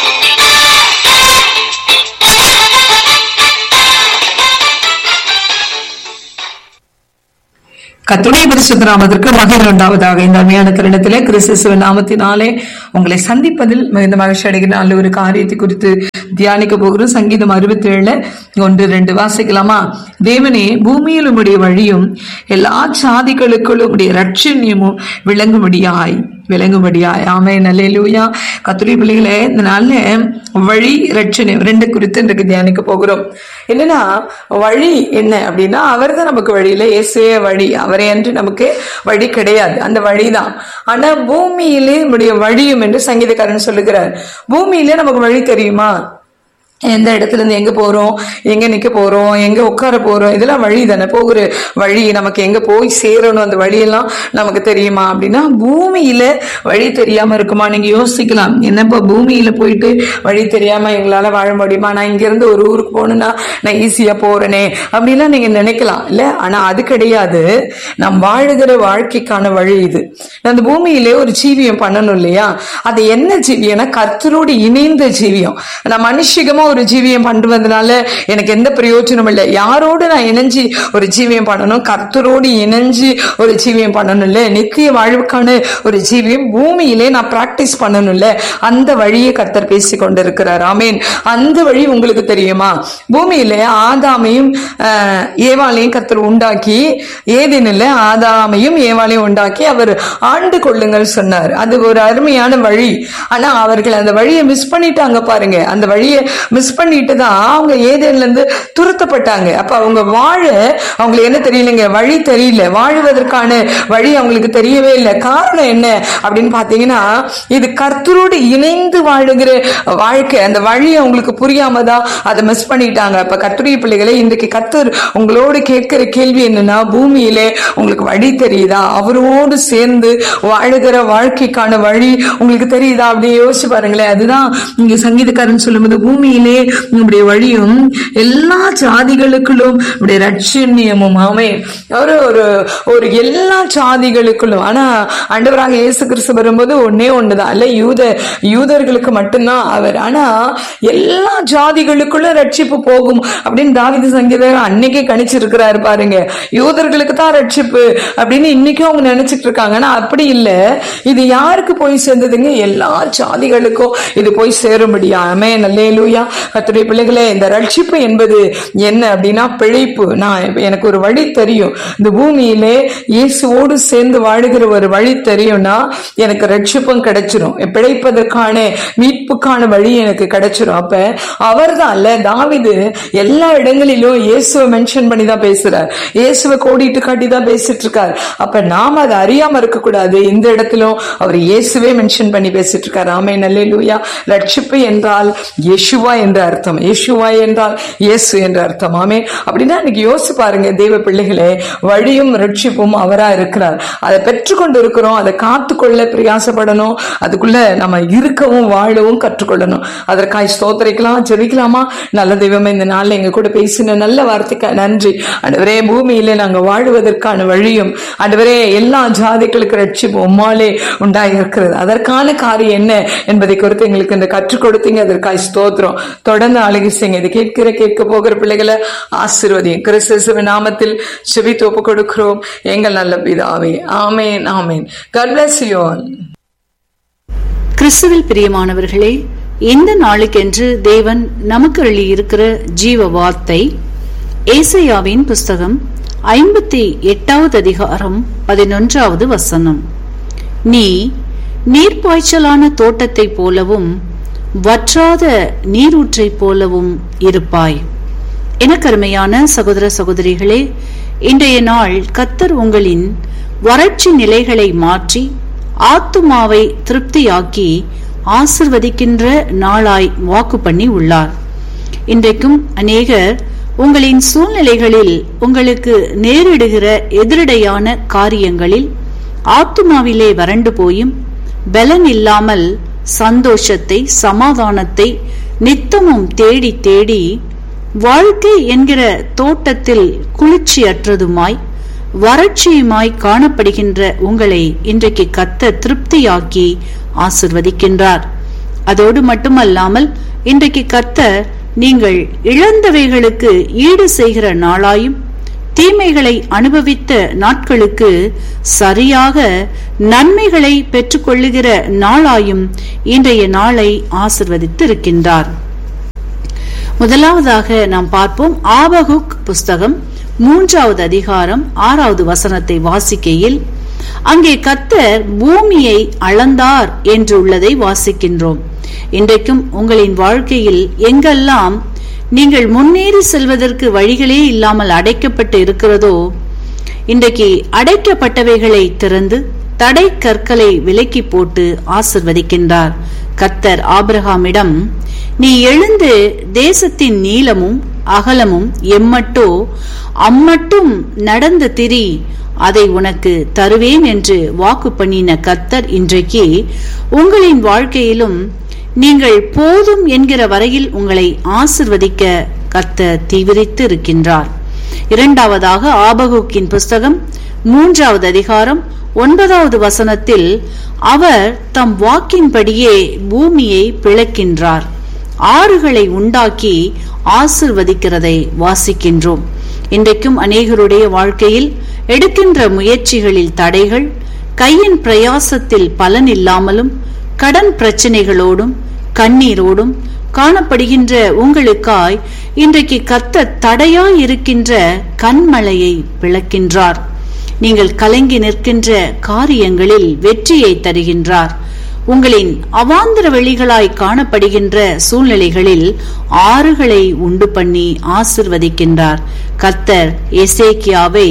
S3: கத்துடைய பரிசுத்த நாமத்திற்கு மகிழ் உண்டாவதாக இந்த அருமையான தருணத்திலே கிறிஸ்துவ நாமத்தினாலே உங்களை சந்திப்பதில் மிகுந்த மகிழ்ச்சி அடைகிற நல்ல ஒரு காரியத்தை குறித்து தியானிக்க போகிறோம் சங்கீதம் அறுபத்தி ஏழுல ஒன்று ரெண்டு வாசிக்கலாமா தேவனே பூமியில் உம்முடைய வழியும் எல்லா சாதிகளுக்குள்ளும் உம்முடைய ரட்சண்யமும் விளங்கும்படியாய் விளங்கும்படியாய் ஆமே நல்லேலூயா கத்துரை பிள்ளைகளே இந்த நாள்ல வழி ரட்சணை ரெண்டு குறித்து இன்றைக்கு தியானிக்க போகிறோம் என்னன்னா வழி என்ன அப்படின்னா அவர் தான் நமக்கு வழியில இயேசுவே வழி அவரே அன்று நமக்கு வழி கிடையாது அந்த வழிதான் ஆனா பூமியிலே நம்முடைய வழியும் என்று சங்கீதக்காரன் சொல்லுகிறார் பூமியிலே நமக்கு வழி தெரியுமா எந்த இடத்துல இருந்து எங்க போறோம் எங்க நிக்க போறோம் எங்க உட்கார போறோம் இதெல்லாம் வழி தானே போகிற வழி நமக்கு எங்க போய் சேரணும் அந்த வழியெல்லாம் நமக்கு தெரியுமா அப்படின்னா பூமியில வழி தெரியாம இருக்குமா நீங்க யோசிக்கலாம் என்னப்பா பூமியில போயிட்டு வழி தெரியாம எங்களால வாழ முடியுமா நான் இங்க இருந்து ஒரு ஊருக்கு போகணும்னா நான் ஈஸியா போறேனே அப்படிலாம் நீங்க நினைக்கலாம் இல்ல ஆனா அது கிடையாது நாம் வாழுகிற வாழ்க்கைக்கான வழி இது அந்த பூமியிலே ஒரு ஜீவியம் பண்ணணும் இல்லையா அது என்ன ஜீவியம்னா கர்த்தரோடு இணைந்த ஜீவியம் நான் மனுஷிகமா ஒரு ஜீவியம் பண்ணுவதனால எனக்கு எந்த பிரயோஜனம் இல்லை யாரோடு நான் இணைஞ்சு ஒரு ஜீவியம் பண்ணணும் கர்த்தரோடு இணைஞ்சு ஒரு ஜீவியம் பண்ணணும் இல்ல நித்திய வாழ்வுக்கான ஒரு ஜீவியம் பூமியிலே நான் பிராக்டிஸ் பண்ணணும் இல்ல அந்த வழியை கர்த்தர் பேசி கொண்டிருக்கிறார் ஆமீன் அந்த வழி உங்களுக்கு தெரியுமா பூமியில ஆதாமையும் ஆஹ், ஏவாளையும் கர்த்தர் உண்டாக்கி ஏதேனில் ஆதாமையும் ஏவாளையும் உண்டாக்கி அவர் ஆண்டு கொள்ளுங்கள் சொன்னார் அது ஒரு அருமையான வழி ஆனா அவர்கள் அந்த வழியை மிஸ் பண்ணிட்டாங்க பாருங்க அந்த வழியை மிஸ் பண்ணிட்டு தான் அவங்க ஏதேன்ல இருந்து துரத்தப்பட்டாங்க அப்ப அவங்க வாழ அவங்களுக்கு என்ன தெரியலங்க வழி தெரியல வாழுவதற்கான வழி அவங்களுக்கு தெரியவே இல்லை காரணம் என்ன அப்படின்னு பாத்தீங்கன்னா இது கர்த்தரோடு இணைந்து வாழுகிற வாழ்க்கை அந்த வழி அவங்களுக்கு புரியாம தான் அதை மிஸ் பண்ணிட்டாங்க அப்ப கர்த்தருடைய பிள்ளைகளை இன்றைக்கு கர்த்தர் உங்களோடு கேட்கிற கேள்வி என்னன்னா பூமியிலே உங்களுக்கு வழி தெரியுதா அவரோடு சேர்ந்து வாழுகிற வாழ்க்கைக்கான வழி உங்களுக்கு தெரியுதா அப்படியே யோசிச்சு பாருங்களேன் அதுதான் இங்க சங்கீதக்காரன் சொல்லும்போது பூமியிலே உங்களுடைய வழியும் எல்லா ஜாதிகளுக்குள்ளும் உடைய ரட்சண்யமும் ஆமே ஒரு ஒரு ஒரு எல்லா ஜாதிகளுக்குள்ளும் ஆனா ஆண்டவராக இயேசு கிறிஸ்து வரும்போது ஒன்னே ஒண்ணுதான் இல்ல யூத யூதர்களுக்கு மட்டும்தான் அவர் ஆனா எல்லா ஜாதிகளுக்குள்ள ரட்சிப்பு போகும் அப்படின்னு தாவித சங்கீதர் அன்னைக்கே கணிச்சிருக்கிறாரு பாருங்க யூதர்களுக்கு தான் ரட்சிப்பு அப்படின்னு இன்னைக்கும் அவங்க நினைச்சிட்டு இருக்காங்க ஆனா அப்படி இல்ல இது யாருக்கு போய் சேர்ந்ததுங்க எல்லா ஜாதிகளுக்கும் இது போய் சேரும்படியாமே நல்லேலூயா கத்துடைய பிள்ளைகளே இந்த ரட்சிப்பு என்பது என்ன அப்படின்னா பிழைப்பு நான் எனக்கு ஒரு வழி தெரியும் இந்த பூமியிலே இயேசுவோடு சேர்ந்து வாழுகிற ஒரு வழி தெரியும்னா எனக்கு ரட்சிப்பும் கிடைச்சிரும் பிழைப்பதற்கான மீட்புக்கான வழி எனக்கு கிடைச்சிரும் அப்ப அவர்தான் இல்ல தாவிது எல்லா இடங்களிலும் இயேசுவை மென்ஷன் பண்ணி தான் பேசுறார் இயேசுவை கோடிட்டு காட்டி தான் பேசிட்டு இருக்கார் அப்ப நாம அதை அறியாம இருக்க கூடாது இந்த இடத்திலும் அவர் இயேசுவே மென்ஷன் பண்ணி பேசிட்டு இருக்கார் ஆமே நல்லே லூயா ரட்சிப்பு என்றால் யேசுவா என்ற அர்த்தம் யேசுவா என்றால் இயேசு என்ற அர்த்தம் ஆமே அப்படின்னா இன்னைக்கு யோசிச்சு பாருங்க தெய்வ பிள்ளைகளே வழியும் ரட்சிப்பும் அவரா இருக்கிறார் அதை பெற்றுக்கொண்டு இருக்கிறோம் அதை காத்துக்கொள்ள பிரயாசப்படணும் அதுக்குள்ள நம்ம இருக்கவும் வாழவும் கற்றுக்கொள்ளணும் அதற்காய் ஸ்தோத்திரிக்கலாம் ஜெபிக்கலாமா நல்ல தெய்வமே இந்த நாள்ல எங்க கூட பேசின நல்ல வார்த்தைக்கு நன்றி ஆண்டவரே பூமியில நாங்க வாழுவதற்கான வழியும் ஆண்டவரே எல்லா ஜாதிகளுக்கு ரட்சிப்பு உம்மாலே உண்டாகி இருக்கிறது அதற்கான காரியம் என்ன என்பதை குறித்து எங்களுக்கு இந்த கற்றுக் கொடுத்தீங்க அதற்காய் ஸ்தோத்திரம் தொடர்ந்து அழகு செய்யுங்க இது கேட்கிற கேட்க போகிற பிள்ளைகளை ஆசீர்வதியும் கிறிஸ்துவின் நாமத்தில் செபித்து ஒப்பு கொடுக்கிறோம் எங்கள் நல்ல பிதாவே ஆமேன் ஆமேன் God bless you all
S4: கிறிஸ்துவில் பிரியமானவர்களே இந்த நாளுக்கென்று தேவன் நமக்கு எழுதியிருக்கிற ஜீவ வார்த்தை ஏசையாவின் புஸ்தகம் ஐம்பத்தி எட்டாவது அதிகாரம் பதினொன்றாவது வசனம் நீ நீர்ப்பாய்ச்சலான தோட்டத்தைப் போலவும் வற்றாத நீரூற்றைப் போலவும் இருப்பாய் எனக்கருமையான சகோதர சகோதரிகளே இன்றைய நாள் கத்தர் உங்களின் வறட்சி நிலைகளை மாற்றி ஆத்துமாவை திருப்தியாக்கி ஆசிர்வதிக்கின்ற நாளாய் வாக்கு பண்ணி உள்ளார் இன்றைக்கும் அநேகர் உங்களின் சூழ்நிலைகளில் உங்களுக்கு நேரிடுகிற எதிரடையான காரியங்களில் ஆத்துமாவிலே வறண்டு போயும் பலன் இல்லாமல் சந்தோஷத்தை சமாதானத்தை நித்தமும் தேடி தேடி வாழ்க்கை என்கிற தோட்டத்தில் குளிர்ச்சியற்றதுமாய் வறட்சியுமாய் காணப்படுகின்ற உங்களை இன்றைக்கு கத்த திருப்தியாக்கி ஆசிர்வதிக்கின்றார் அதோடு மட்டுமல்லாமல் இன்றைக்கு கத்தர் நீங்கள் இழந்தவைகளுக்கு ஈடு செய்கிற நாளாயும் தீமைகளை அனுபவித்த நாட்களுக்கு சரியாக நன்மைகளை பெற்றுக்கொள்ளுகிற நாளாயும் இன்றைய நாளை ஆசிர்வதித்து இருக்கின்றார் முதலாவதாக நாம் பார்ப்போம் ஆபகுக் புஸ்தகம் மூன்றாவது அதிகாரம் ஆறாவது வசனத்தை வாசிக்கையில் அங்கே கத்தர் பூமியை அளந்தார் என்று உள்ளதை வாசிக்கின்றோம் இன்றைக்கும் உங்களின் வாழ்க்கையில் எங்கெல்லாம் நீங்கள் முன்னேறி செல்வதற்கு வழிகளே இல்லாமல் அடைக்கப்பட்டு இருக்கிறதோ இன்றைக்கு அடைக்கப்பட்டவைகளை திறந்து தடை கற்களை விலக்கி போட்டு ஆசிர்வதிக்கின்றார் கத்தர் ஆபிரகாமிடம் நீ எழுந்து தேசத்தின் நீளமும் அகலமும் எம்மட்டோ அம்மட்டும் நடந்து திரி அதை உனக்கு தருவேன் என்று வாக்கு பண்ணின கத்தர் இன்றைக்கு உங்களின் வாழ்க்கையிலும் நீங்கள் போதும் என்கிற வரையில் உங்களை ஆசிர்வதிக்க கத்த தீவிரித்து இருக்கின்றார் இரண்டாவதாக ஆபகுக்கின் புஸ்தகம் மூன்றாவது அதிகாரம் ஒன்பதாவது வசனத்தில் அவர் தம் வாக்கின்படியே பூமியை பிளக்கின்றார் ஆறுகளை உண்டாக்கி ஆசிர்வதிக்கிறதை வாசிக்கின்றோம் இன்றைக்கும் அநேகருடைய வாழ்க்கையில் எடுக்கின்ற முயற்சிகளில் தடைகள் கையின் பிரயாசத்தில் பலன் இல்லாமலும் கடன் பிரச்சனைகளோடும் கண்ணீரோடும் காணப்படுகின்ற உங்களுக்காய் இன்றைக்கு கத்த தடையாய் இருக்கின்ற கண்மலையை விளக்கின்றார் நீங்கள் கலங்கி நிற்கின்ற காரியங்களில் வெற்றியை தருகின்றார் உங்களின் அவாந்திர வெளிகளாய் காணப்படுகின்ற சூழ்நிலைகளில் ஆறுகளை உண்டு பண்ணி ஆசிர்வதிக்கின்றார் கத்தர் எசேக்கியாவை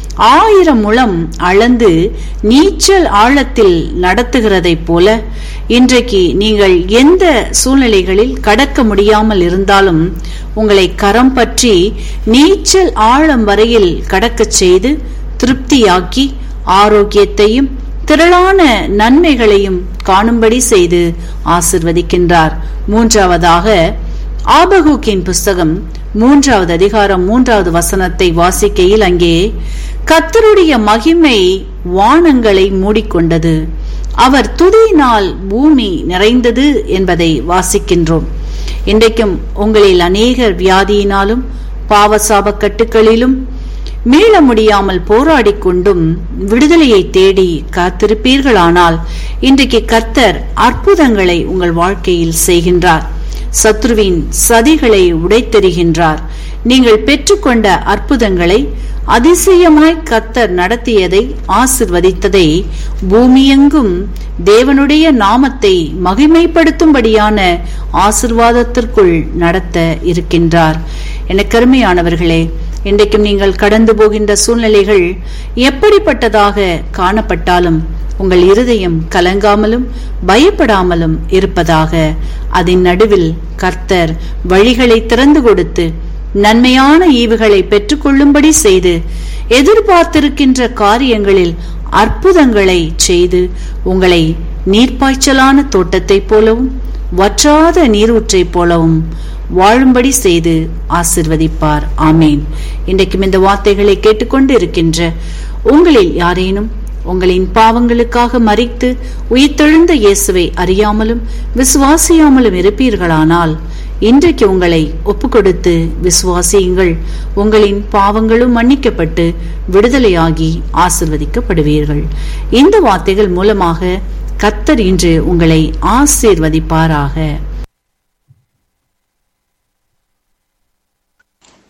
S4: ஆயிரம் முழம் அளந்து நீச்சல் ஆழத்தில் நடத்துகிறதைப் போல இன்றைக்கு நீங்கள் எந்த சூழ்நிலைகளில் கடக்க முடியாமல் இருந்தாலும் உங்களை கரம் பற்றி நீச்சல் ஆழம் வரையில் கடக்கச் செய்து திருப்தியாக்கி ஆரோக்கியத்தையும் திரளான நன்மைகளையும் காணும்படி செய்து ஆசிர்வதிக்கின்றார் மூன்றாவதாக ஆபகூக்கின் புஸ்தகம் மூன்றாவது அதிகாரம் மூன்றாவது வசனத்தை வாசிக்கையில் அங்கே கத்தருடைய மகிமை வானங்களை மூடிக்கொண்டது அவர் துதியினால் பூமி நிறைந்தது என்பதை வாசிக்கின்றோம் இன்றைக்கும் உங்களில் அநேகர் வியாதியினாலும் பாவசாப கட்டுக்களிலும் மீள முடியாமல் போராடிக் கொண்டும் விடுதலையை தேடி காத்திருப்பீர்களானால் இன்றைக்கு கத்தர் அற்புதங்களை உங்கள் வாழ்க்கையில் செய்கின்றார் சத்ருவின் சதிகளை உடைத்தெறிகின்றார் நீங்கள் பெற்றுக்கொண்ட அற்புதங்களை அதிசயமாய் கத்தர் நடத்தியதை ஆசிர்வதித்ததை பூமியெங்கும் தேவனுடைய நாமத்தை மகிமைப்படுத்தும்படியான ஆசிர்வாதத்திற்குள் நடத்த இருக்கின்றார் என கருமையானவர்களே இன்றைக்கும் நீங்கள் கடந்து போகின்ற சூழ்நிலைகள் எப்படிப்பட்டதாக காணப்பட்டாலும் உங்கள் இருதயம் கலங்காமலும் பயப்படாமலும் இருப்பதாக அதன் நடுவில் கர்த்தர் வழிகளை திறந்து கொடுத்து நன்மையான ஈவுகளை பெற்றுக்கொள்ளும்படி செய்து எதிர்பார்த்திருக்கின்ற காரியங்களில் அற்புதங்களை செய்து உங்களை நீர்ப்பாய்ச்சலான தோட்டத்தைப் போலவும் வற்றாத நீரூற்றைப் போலவும் வாழும்படி செய்து ஆசிர்வதிப்பார் ஆமேன் இன்றைக்கும் இந்த வார்த்தைகளை கேட்டுக்கொண்டு இருக்கின்ற உங்களில் யாரேனும் உங்களின் பாவங்களுக்காக மறித்து உயிர்த்தெழுந்த இயேசுவை அறியாமலும் விசுவாசியாமலும் இருப்பீர்களானால் இன்றைக்கு உங்களை ஒப்புக்கொடுத்து விசுவாசியுங்கள் உங்களின் பாவங்களும் மன்னிக்கப்பட்டு விடுதலையாகி ஆசிர்வதிக்கப்படுவீர்கள் இந்த வார்த்தைகள் மூலமாக கத்தர் இன்று உங்களை ஆசீர்வதிப்பாராக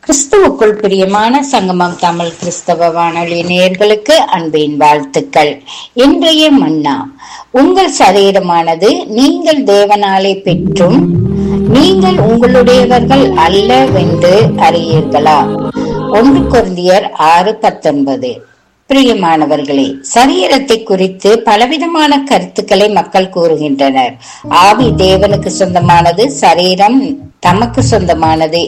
S5: கிறிஸ்துவுக்குள் பிரியமான சங்கமம் தமிழ் கிறிஸ்தவ வானொலி நேயர்களுக்கு அன்பின் வாழ்த்துக்கள் இன்றைய மன்னா உங்கள் சரீரமானது நீங்கள் தேவனாலே பெற்றும் நீங்கள் உங்களுடையவர்கள் அல்லவென்று அறியீர்களா ஒன்று குருந்தியர் ஆறு பத்தொன்பது பிரியமானவர்களே சரீரத்தை குறித்து பலவிதமான கருத்துக்களை மக்கள் கூறுகின்றனர் ஆவி தேவனுக்கு சொந்தமானது சரீரம் தமக்கு சொந்தமானது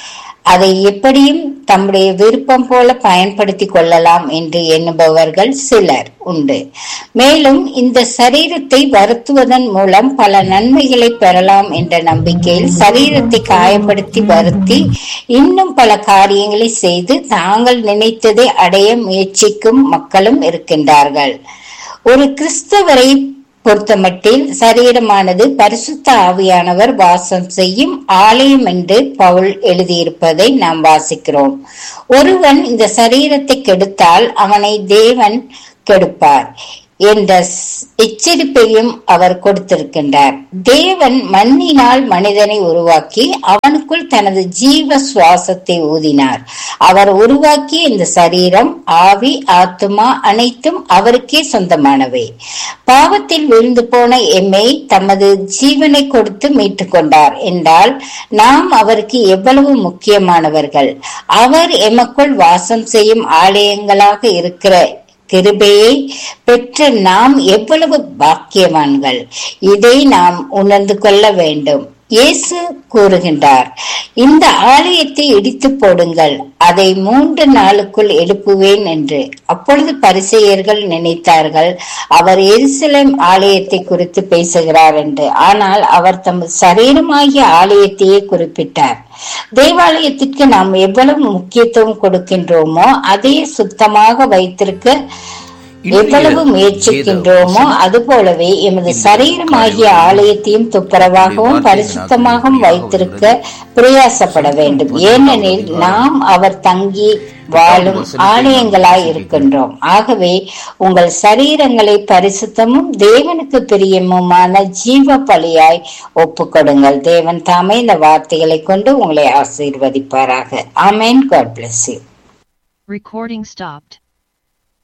S5: அதை எப்படியும் தம்முடைய விருப்பம் போல பயன்படுத்தி கொள்ளலாம் என்று எண்ணுபவர்கள் சிலர் உண்டு மேலும் இந்த சரீரத்தை வருத்துவதன் மூலம் பல நன்மைகளை பெறலாம் என்ற நம்பிக்கையில் சரீரத்தை காயப்படுத்தி வருத்தி இன்னும் பல காரியங்களை செய்து தாங்கள் நினைத்ததை அடைய முயற்சிக்கும் மக்களும் இருக்கின்றார்கள் ஒரு கிறிஸ்தவரை பொறுத்தமட்டில் சரீரமானது பரிசுத்த ஆவியானவர் வாசம் செய்யும் ஆலயம் என்று பவுல் எழுதியிருப்பதை நாம் வாசிக்கிறோம் ஒருவன் இந்த சரீரத்தை கெடுத்தால் அவனை தேவன் கெடுப்பார் என்ற ஸ்- எச்சரிப்பையும் அவர் கொடுத்திருக்கின்றார் தேவன் மண்ணினால் மனிதனை உருவாக்கி அவனுக்குள் தனது ஜீவ சுவாசத்தை ஊதினார் அவர் உருவாக்கிய இந்த சரீரம் ஆவி ஆத்துமா அனைத்தும் அவருக்கே சொந்தமானவை பாவத்தில் விழுந்து போன எம்மை தமது ஜீவனை கொடுத்து மீட்டுக் கொண்டார் என்றால் நாம் அவருக்கு எவ்வளவு முக்கியமானவர்கள் அவர் எமக்குள் வாசம் செய்யும் ஆலயங்களாக இருக்கிற கிருபையை பெற்ற நாம் எவ்வளவு பாக்கியவான்கள் இதை நாம் உணர்ந்து கொள்ள வேண்டும் இயேசு கூறுகின்றார் இந்த ஆலயத்தை இடித்து போடுங்கள் அதை மூன்று நாளுக்குள் எழுப்புவேன் என்று அப்பொழுது பரிசெயர்கள் நினைத்தார்கள் அவர் எருசலேம் ஆலயத்தை குறித்து பேசுகிறார் என்று ஆனால் அவர் தமது சரீரமாகிய ஆலயத்தையே குறிப்பிட்டார் தேவாலயத்திற்கு நாம் எவ்வளவு முக்கியத்துவம் கொடுக்கின்றோமோ அதை சுத்தமாக வைத்திருக்க எவ்வளவு முயற்சிக்கின்றோமோ அதுபோலவே எமது சரீரமாகிய ஆலயத்தையும் துப்புரவாகவும் பரிசுத்தமாகவும் வைத்திருக்க பிரயாசப்பட வேண்டும் ஏனெனில் நாம் அவர் தங்கி வாழும் ஆலயங்களாய் இருக்கின்றோம் ஆகவே உங்கள் சரீரங்களை பரிசுத்தமும் தேவனுக்கு பிரியமுமான ஜீவ பலியாய் ஒப்புக்கொடுங்கள் தேவன் தாமே இந்த வார்த்தைகளை கொண்டு உங்களை ஆசீர்வதிப்பாராக amen God bless you
S2: Recording stopped.